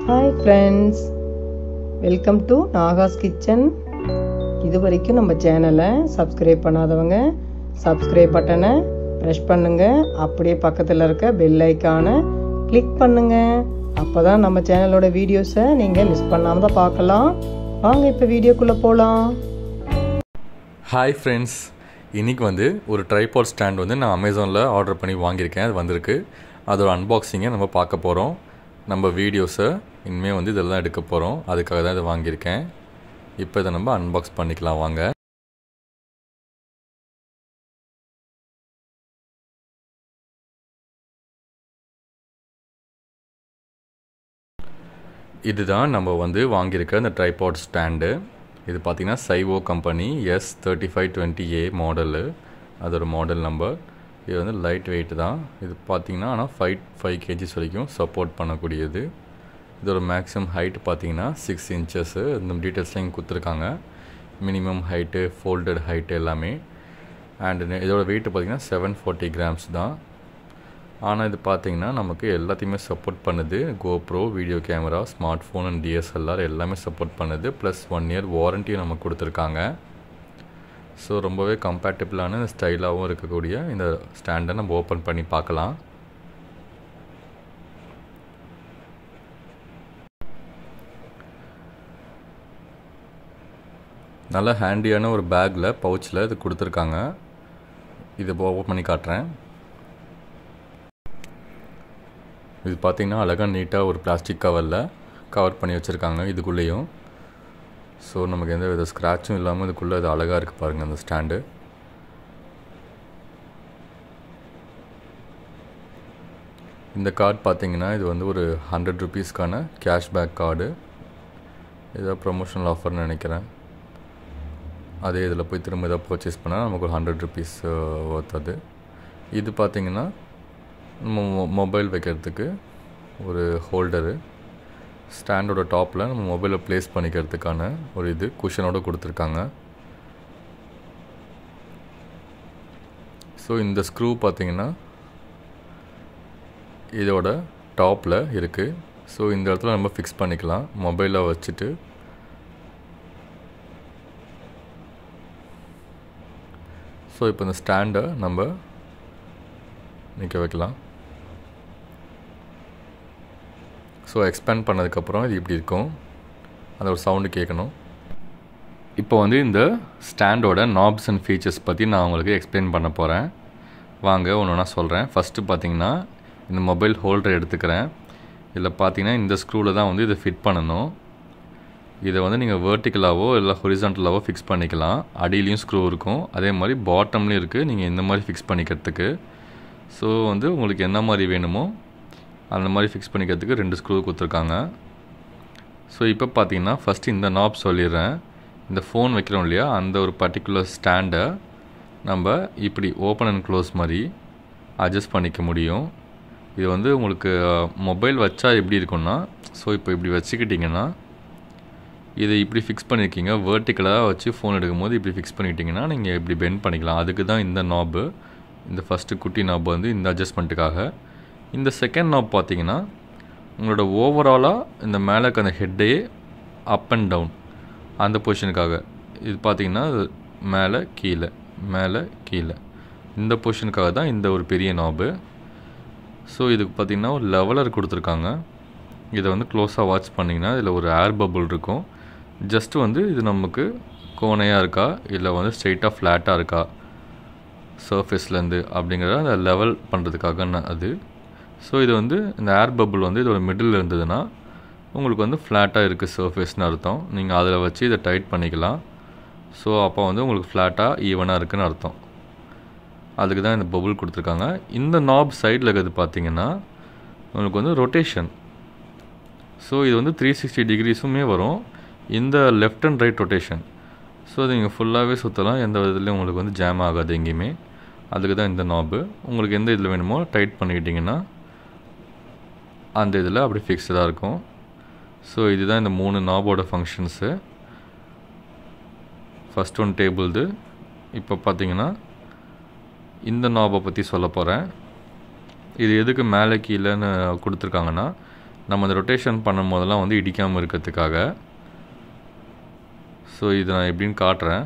hi friends welcome to Naga's kitchen இது வரைக்கும் நம்ம சேனலை சப்ஸ்கிரைப் பண்ணாதவங்க சப்ஸ்கிரைப் பட்டனை ப்ரெஷ் பண்ணுங்க அப்படியே பக்கத்தில் இருக்க பெல் ஐக்கானை கிளிக் பண்ணுங்க அப்போ தான் நம்ம சேனலோட வீடியோஸை நீங்கள் மிஸ் பண்ணாமல் தான் பார்க்கலாம் வாங்க இப்போ வீடியோக்குள்ளே போகலாம் ஹாய் ஃப்ரெண்ட்ஸ் இன்றைக்கி வந்து ஒரு ட்ரைபாட் ஸ்டாண்ட் வந்து நான் அமேசானில் ஆர்டர் பண்ணி வாங்கியிருக்கேன் அது வந்திருக்கு அதோட அன்பாக்சிங்கை நம்ம பார்க்க போகிறோம் நம்ம வீடியோஸை இனிமேல் வந்து இதெல்லாம் எடுக்க போகிறோம் அதுக்காக தான் இதை வாங்கியிருக்கேன் இப்போ இதை நம்ம அன்பாக்ஸ் பண்ணிக்கலாம் வாங்க இதுதான் நம்ம வந்து வாங்கியிருக்க இந்த ட்ரைபாட் ஸ்டாண்டு இது பார்த்திங்கன்னா Syvo company S thirty five twenty A model அதோட மாடல் நம்பர் இது வந்து லைட் வெயிட் தான் இது பார்த்திங்கன்னா ஆனால் ஃபைவ் ஃபைவ் கேஜிஸ் வரைக்கும் சப்போர்ட் பண்ணக்கூடியது இதோட மேக்ஸிமம் ஹைட் பார்த்திங்கன்னா சிக்ஸ் இன்ச்சஸ்ஸு இந்த டீட்டெயில்ஸ்லாம் இங்கே கொடுத்துருக்காங்க மினிமம் ஹைட்டு ஃபோல்டட் ஹைட்டு எல்லாமே அண்ட் இதோட வெயிட் பார்த்திங்கன்னா செவன் ஃபார்ட்டி கிராம்ஸ் தான் ஆனால் இது பார்த்திங்கன்னா நமக்கு எல்லாத்தையுமே சப்போர்ட் பண்ணுது GoPro video camera smart phone and DSLR எல்லாமே சப்போர்ட் பண்ணுது ப்ளஸ் ஒன் இயர் வாரண்ட்டியும் நமக்கு கொடுத்துருக்காங்க ஸோ ரொம்பவே கம்பேட்டபிளான ஸ்டைலாகவும் இருக்கக்கூடிய இந்த ஸ்டாண்டை நம்ம ஓப்பன் பண்ணி பார்க்கலாம் நல்ல ஹேண்டியான ஒரு பேக்கில் பவுச்சில் இது கொடுத்துருக்காங்க இது ஓப்பன் பண்ணி காட்டுறேன் இது பார்த்திங்கன்னா அழகாக நீட்டாக ஒரு பிளாஸ்டிக் கவரில் கவர் பண்ணி வச்சுருக்காங்க இதுக்குள்ளேயும் ஸோ நமக்கு எந்த வித ஸ்க்ராட்சும் இல்லாமல் இதுக்குள்ளே இது அழகாக இருக்குது பாருங்கள் அந்த ஸ்டாண்டு இந்த கார்டு பார்த்திங்கன்னா இது வந்து ஒரு ஹண்ட்ரட் ருபீஸ்க்கான கேஷ்பேக் கார்டு ஏதோ ப்ரொமோஷனல் ஆஃபர்னு நினைக்கிறேன் அதே இதில் போய் திரும்ப ஏதாவது பர்ச்சேஸ் பண்ணால் நமக்கு ஒரு ஹண்ட்ரட் ருபீஸ் ஒர்த் அது இது பார்த்திங்கன்னா நம்ம மொபைல் வைக்கிறதுக்கு ஒரு ஹோல்டரு ஸ்டாண்டோட டாப்பில் நம்ம மொபைலை ப்ளேஸ் பண்ணிக்கிறதுக்கான ஒரு இது குஷனோடு கொடுத்துருக்காங்க ஸோ இந்த ஸ்க்ரூ பார்த்திங்கன்னா இதோட டாப்பில் இருக்குது ஸோ இந்த இடத்துல நம்ம ஃபிக்ஸ் பண்ணிக்கலாம் மொபைலை வச்சுட்டு ஸோ இப்போ இந்த ஸ்டாண்டை நம்ம நிற்க வைக்கலாம் ஸோ எக்ஸ்பேண்ட் பண்ணதுக்கப்புறம் இது இப்படி இருக்கும் அந்த ஒரு சவுண்டு கேட்கணும் இப்போ வந்து இந்த ஸ்டாண்டோட நாப்ஸ் அண்ட் ஃபீச்சர்ஸ் பற்றி நான் உங்களுக்கு எக்ஸ்பிளைன் பண்ண போகிறேன் வாங்க ஒன்று ஒன்றா சொல்கிறேன் ஃபஸ்ட்டு பார்த்தீங்கன்னா இந்த மொபைல் ஹோல்டர் எடுத்துக்கிறேன் இதில் பார்த்தீங்கன்னா இந்த ஸ்க்ரூவில் தான் வந்து இதை ஃபிட் பண்ணணும் இதை வந்து நீங்கள் வேர்ட்டிக்கலாவோ இல்லை ஹொரிசான்டலாவோ ஃபிக்ஸ் பண்ணிக்கலாம் அடியிலையும் ஸ்க்ரூ இருக்கும் அதே மாதிரி பாட்டம்லேயும் இருக்குது நீங்கள் இந்த மாதிரி ஃபிக்ஸ் பண்ணிக்கிறதுக்கு ஸோ வந்து உங்களுக்கு என்ன மாதிரி வேணுமோ அந்த மாதிரி ஃபிக்ஸ் பண்ணிக்கிறதுக்கு ரெண்டு ஸ்க்ரூ கொடுத்துருக்காங்க ஸோ இப்போ பார்த்தீங்கன்னா ஃபஸ்ட்டு இந்த நாப் சொல்லிடுறேன் இந்த ஃபோன் வைக்கிறோம் இல்லையா அந்த ஒரு பர்டிகுலர் ஸ்டாண்டை நம்ம இப்படி ஓப்பன் அண்ட் க்ளோஸ் மாதிரி அட்ஜஸ்ட் பண்ணிக்க முடியும் இது வந்து உங்களுக்கு மொபைல் வச்சா எப்படி இருக்குன்னா ஸோ இப்போ இப்படி வச்சுக்கிட்டிங்கன்னா இதை இப்படி ஃபிக்ஸ் பண்ணியிருக்கீங்க வேர்ட்டிக்கலாக வச்சு ஃபோன் எடுக்கும்போது இப்படி ஃபிக்ஸ் பண்ணிக்கிட்டிங்கன்னா நீங்கள் இப்படி பெண்ட் பண்ணிக்கலாம் அதுக்கு தான் இந்த நாபு இந்த ஃபஸ்ட்டு குட்டி நாப் வந்து இந்த அட்ஜஸ்ட்மெண்ட்டுக்காக இந்த செகண்ட் நாப் பார்த்தீங்கன்னா உங்களோட ஓவராலாக இந்த மேலே இருக்க அந்த ஹெட்டே அப் அண்ட் டவுன் அந்த பொசிஷனுக்காக இது பார்த்தீங்கன்னா மேலே கீழே மேலே கீழே இந்த பொசிஷனுக்காக தான் இந்த ஒரு பெரிய நாபு ஸோ இதுக்கு பார்த்திங்கன்னா ஒரு லெவலர் கொடுத்துருக்காங்க இதை வந்து க்ளோஸாக வாட்ச் பண்ணிங்கன்னா இதில் ஒரு ஏர் பபுள் இருக்கும் ஜஸ்ட்டு வந்து இது நமக்கு கோணையாக இருக்கா இல்லை வந்து ஸ்ட்ரெயிட்டாக ஃப்ளாட்டாக இருக்கா சர்ஃபேஸ்லேருந்து அப்படிங்கிறத அந்த லெவல் பண்ணுறதுக்காக அது ஸோ இது வந்து இந்த ஏர் பபுள் வந்து இதோட மிடில் இருந்ததுன்னா உங்களுக்கு வந்து ஃப்ளாட்டாக இருக்குது சர்ஃபேஸ்னு அர்த்தம் நீங்கள் அதில் வச்சு இதை டைட் பண்ணிக்கலாம் ஸோ அப்போ வந்து உங்களுக்கு ஃப்ளாட்டாக ஈவனாக இருக்குதுன்னு அர்த்தம் அதுக்கு தான் இந்த பபுள் கொடுத்துருக்காங்க இந்த நாப் சைடில் இருக்கிறது பார்த்தீங்கன்னா உங்களுக்கு வந்து ரொட்டேஷன் ஸோ இது வந்து த்ரீ சிக்ஸ்டி டிகிரிஸுமே வரும் இந்த left and right rotation so இது நீங்கள் ஃபுல்லாகவே சுற்றலாம் எந்த விதத்துலையும் உங்களுக்கு வந்து ஜாம் ஆகாது எங்கேயுமே அதுக்கு தான் இந்த நாபு உங்களுக்கு எந்த இதில் வேணுமோ டைட் பண்ணிக்கிட்டிங்கன்னா அந்த இதில் அப்படி ஃபிக்ஸ்டாக இருக்கும் ஸோ இதுதான் இந்த மூணு நாபோட ஃபங்க்ஷன்ஸு ஃபஸ்ட் ஒன் டேபிள்து இப்போ பார்த்தீங்கன்னா இந்த நாபை பற்றி சொல்ல போகிறேன் இது எதுக்கு மேலே கீழேன்னு கொடுத்துருக்காங்கன்னா நம்ம அந்த ரொட்டேஷன் பண்ணும் போதெல்லாம் வந்து இடிக்காமல் இருக்கிறதுக்காக ஸோ இதை நான் எப்படின்னு காட்டுறேன்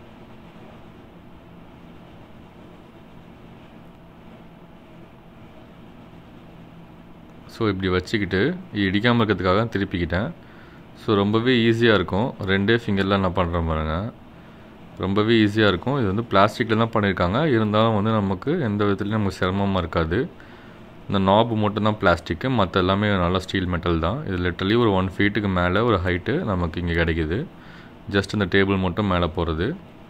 ஸோ இப்படி வச்சுக்கிட்டு இடிக்காமல் இருக்கிறதுக்காக திருப்பிக்கிட்டேன் ஸோ ரொம்பவே ஈஸியாக இருக்கும் ரெண்டே ஃபிங்கரில் நான் பண்ணுறேன் பாருங்க ரொம்பவே ஈஸியாக இருக்கும் இது வந்து பிளாஸ்டிக்கில் தான் பண்ணியிருக்காங்க இருந்தாலும் வந்து நமக்கு எந்த விதத்துலையும் நமக்கு சிரமமாக இருக்காது இந்த நாபு மட்டும்தான் பிளாஸ்டிக்கு மற்ற எல்லாமே நல்லா ஸ்டீல் மெட்டல் தான் இது லிட்டரலி ஒரு ஒன் ஃபீட்டுக்கு மேலே ஒரு ஹைட்டு நமக்கு இங்கே கிடைக்குது ஜஸ்ட் இந்த டேபிள் மட்டும் மேலே போகிறது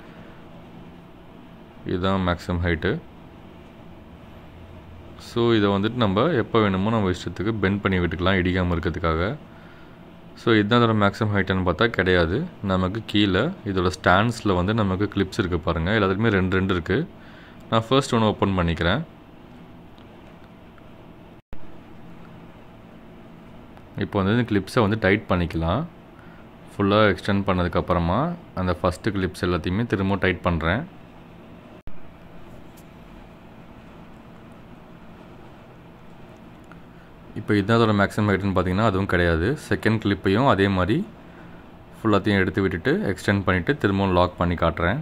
இதுதான் மேக்ஸிமம் ஹைட்டு ஸோ இதை வந்துட்டு நம்ம எப்போ வேணுமோ நம்ம இஷ்டத்துக்கு பெண்ட் பண்ணி விட்டுக்கலாம் இடிக்காமல் இருக்கிறதுக்காக ஸோ இதுதான் அதோட மேக்ஸிமம் ஹைட்டுன்னு பார்த்தா கிடையாது நமக்கு கீழே இதோட ஸ்டாண்ட்ஸில் வந்து நமக்கு கிளிப்ஸ் இருக்குது பாருங்கள் எல்லாத்துலேயுமே ரெண்டு ரெண்டு இருக்குது நான் ஃபர்ஸ்ட் ஒன்று ஓப்பன் பண்ணிக்கிறேன் இப்போ வந்து இந்த கிளிப்ஸை வந்து டைட் பண்ணிக்கலாம் ஃபுல்லாக எக்ஸ்டெண்ட் பண்ணதுக்கப்புறமா அந்த ஃபஸ்ட்டு கிளிப்ஸ் எல்லாத்தையுமே திரும்பவும் டைட் பண்ணுறேன் இப்போ இதுதான் அதோட மேக்ஸிமம் ஹைட்டுன்னு பார்த்தீங்கன்னா அதுவும் கிடையாது செகண்ட் கிளிப்பையும் அதே மாதிரி ஃபுல்லாத்தையும் எடுத்து விட்டுட்டு எக்ஸ்டெண்ட் பண்ணிவிட்டு திரும்பவும் லாக் பண்ணி காட்டுறேன்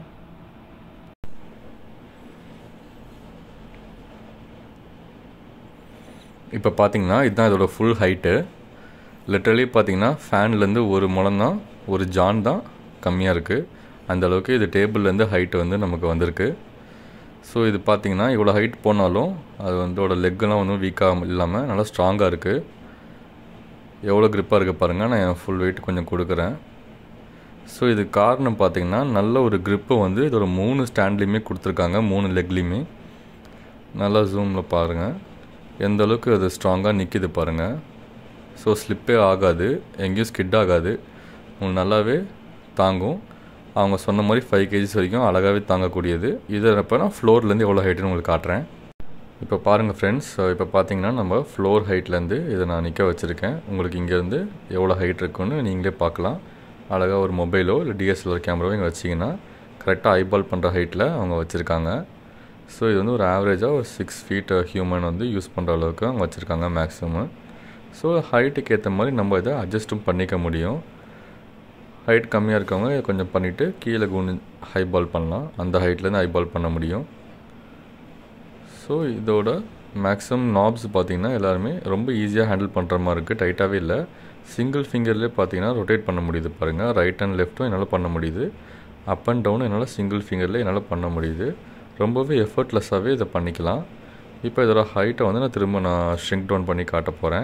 இப்போ பார்த்தீங்கன்னா இதுதான் இதோட ஃபுல் ஹைட்டு லிட்டரலி பார்த்தீங்கன்னா ஃபேன்லேருந்து ஒரு முளம் தான் ஒரு ஜான் தான் கம்மியாக இருக்குது அந்த அளவுக்கு இது டேபிள்லேருந்து ஹைட்டு வந்து நமக்கு வந்திருக்கு ஸோ இது பார்த்தீங்கன்னா இவ்வளோ ஹைட் போனாலும் அது வந்து லெக்கெல்லாம் ஒன்றும் வீக்காக இல்லாமல் நல்லா ஸ்ட்ராங்காக இருக்குது எவ்வளோ க்ரிப்பாக இருக்குது பாருங்கள் நான் என் ஃபுல் வெயிட் கொஞ்சம் கொடுக்குறேன் ஸோ இது காரணம் பார்த்தீங்கன்னா நல்ல ஒரு க்ரிப்பை வந்து இதோட மூணு ஸ்டாண்ட்லேயுமே கொடுத்துருக்காங்க மூணு லெக்லேயுமே நல்லா ஜூமில் பாருங்கள் எந்த அளவுக்கு அது ஸ்ட்ராங்காக நிற்கிது பாருங்கள் ஸோ ஸ்லிப்பே ஆகாது எங்கேயும் ஸ்கிட் ஆகாது உங்களுக்கு நல்லாவே தாங்கும் அவங்க சொன்ன மாதிரி ஃபைவ் கேஜிஸ் வரைக்கும் அழகாகவே தாங்கக்கூடியது இதை இப்போ நான் ஃப்ளோர்லேருந்து எவ்வளோ ஹைட்டுன்னு உங்களுக்கு காட்டுறேன் இப்போ பாருங்கள் ஃப்ரெண்ட்ஸ் இப்போ பார்த்தீங்கன்னா நம்ம ஃப்ளோர் ஹைட்லேருந்து இதை நான் நிற்க வச்சுருக்கேன் உங்களுக்கு இங்கேருந்து எவ்வளோ ஹைட் இருக்குன்னு நீங்களே பார்க்கலாம் அழகாக ஒரு மொபைலோ இல்லை டிஎஸ்எல்ஆர் கேமராவோ இங்கே வச்சிங்கன்னா கரெக்டாக ஐபால் பண்ணுற ஹைட்டில் அவங்க வச்சுருக்காங்க ஸோ இது வந்து ஒரு ஆவரேஜாக ஒரு சிக்ஸ் ஃபீட் ஹியூமன் வந்து யூஸ் பண்ணுற அளவுக்கு அவங்க வச்சுருக்காங்க மேக்ஸிமம் ஸோ ஹைட்டுக்கு ஏற்ற மாதிரி நம்ம இதை அட்ஜஸ்ட்டும் பண்ணிக்க முடியும் ஹைட் கம்மியாக இருக்கவங்க கொஞ்சம் பண்ணிவிட்டு கீழே குனி ஹை பால் பண்ணலாம் அந்த ஹைட்லேருந்து ஹை பால் பண்ண முடியும் ஸோ இதோட மேக்ஸிமம் நாப்ஸ் பார்த்திங்கன்னா எல்லாருமே ரொம்ப ஈஸியாக ஹேண்டில் பண்ணுற மாதிரி இருக்குது டைட்டாகவே இல்லை சிங்கிள் ஃபிங்கர்லேயே பார்த்தீங்கன்னா ரொட்டேட் பண்ண முடியுது பாருங்கள் ரைட் அண்ட் லெஃப்ட்டும் என்னால் பண்ண முடியுது அப் அண்ட் டவுனும் என்னால் சிங்கிள் ஃபிங்கர்லேயே என்னால் பண்ண முடியுது ரொம்பவே எஃபர்ட்லெஸ்ஸாகவே இதை பண்ணிக்கலாம் இப்போ இதோட ஹைட்டை வந்து நான் திரும்ப நான் ஷ்ரிங்க் டவுன் பண்ணி காட்ட போகிறேன்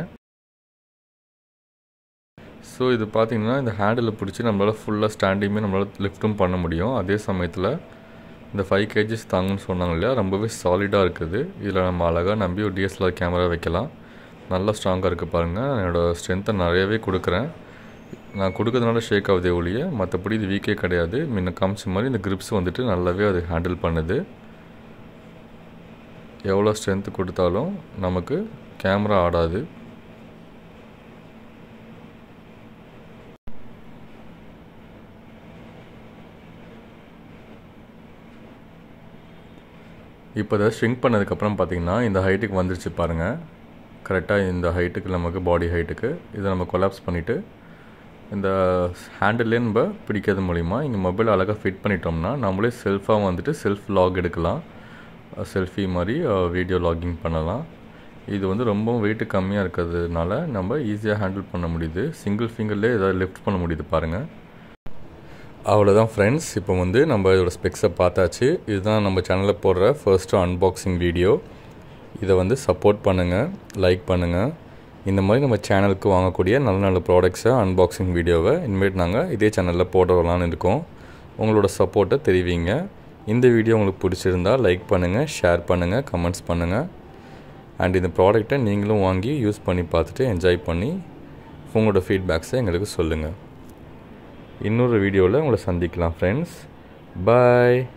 ஸோ இது பார்த்திங்கன்னா இந்த ஹேண்டில் பிடிச்சி நம்மளால் ஃபுல்லாக ஸ்டாண்டிங்குமே நம்மளால் லிஃப்ட்டும் பண்ண முடியும் அதே சமயத்தில் இந்த ஃபைவ் கேஜிஸ் தாங்குன்னு சொன்னாங்க இல்லையா ரொம்பவே சாலிடாக இருக்குது இதில் நம்ம அழகாக நம்பி ஒரு டிஎஸ்எல்ஆர் கேமரா வைக்கலாம் நல்லா ஸ்ட்ராங்காக இருக்குது பாருங்கள் என்னோடய ஸ்ட்ரென்த்தை நிறையவே கொடுக்குறேன் நான் கொடுக்கறதுனால ஷேக் ஆகுதே ஒழிய மற்றபடி இது வீக்கே கிடையாது முன்ன காமிச்ச மாதிரி இந்த கிரிப்ஸ் வந்துட்டு நல்லாவே அது ஹேண்டில் பண்ணுது எவ்வளோ ஸ்ட்ரென்த்து கொடுத்தாலும் நமக்கு கேமரா ஆடாது இப்போ இதை ஷ்ரிங்க் பண்ணதுக்கப்புறம் பார்த்தீங்கன்னா இந்த ஹைட்டுக்கு வந்துருச்சு பாருங்கள் கரெக்டாக இந்த ஹைட்டுக்கு நமக்கு பாடி ஹைட்டுக்கு இதை நம்ம கொலாப்ஸ் பண்ணிவிட்டு இந்த ஹேண்டில்லே நம்ம பிடிக்கிறது மூலிமா இங்கே மொபைல் அழகாக ஃபிட் பண்ணிட்டோம்னா நம்மளே செல்ஃபாக வந்துட்டு செல்ஃப் லாக் எடுக்கலாம் செல்ஃபி மாதிரி வீடியோ லாகிங் பண்ணலாம் இது வந்து ரொம்ப வெயிட்டு கம்மியாக இருக்கிறதுனால நம்ம ஈஸியாக ஹேண்டில் பண்ண முடியுது சிங்கிள் ஃபிங்கர்லேயே ஏதாவது லிஃப்ட் பண்ண முடியுது பாருங்கள் அவ்வளோதான் ஃப்ரெண்ட்ஸ் இப்போ வந்து நம்ம இதோட ஸ்பெக்ஸை பார்த்தாச்சு இதுதான் நம்ம சேனலில் போடுற ஃபர்ஸ்ட்டு அன்பாக்சிங் வீடியோ இதை வந்து சப்போர்ட் பண்ணுங்கள் லைக் பண்ணுங்கள் இந்த மாதிரி நம்ம சேனலுக்கு வாங்கக்கூடிய நல்ல நல்ல ப்ராடக்ட்ஸை அன்பாக்சிங் வீடியோவை இனிமேட் நாங்கள் இதே சேனலில் போடலான்னு இருக்கோம் உங்களோட சப்போர்ட்டை தெரிவிங்க இந்த வீடியோ உங்களுக்கு பிடிச்சிருந்தால் லைக் பண்ணுங்கள் ஷேர் பண்ணுங்கள் கமெண்ட்ஸ் பண்ணுங்கள் அண்ட் இந்த ப்ராடக்டை நீங்களும் வாங்கி யூஸ் பண்ணி பார்த்துட்டு என்ஜாய் பண்ணி உங்களோட ஃபீட்பேக்ஸை எங்களுக்கு சொல்லுங்கள் இன்னொரு வீடியோவில் உங்களை சந்திக்கலாம் ஃப்ரெண்ட்ஸ் பாய்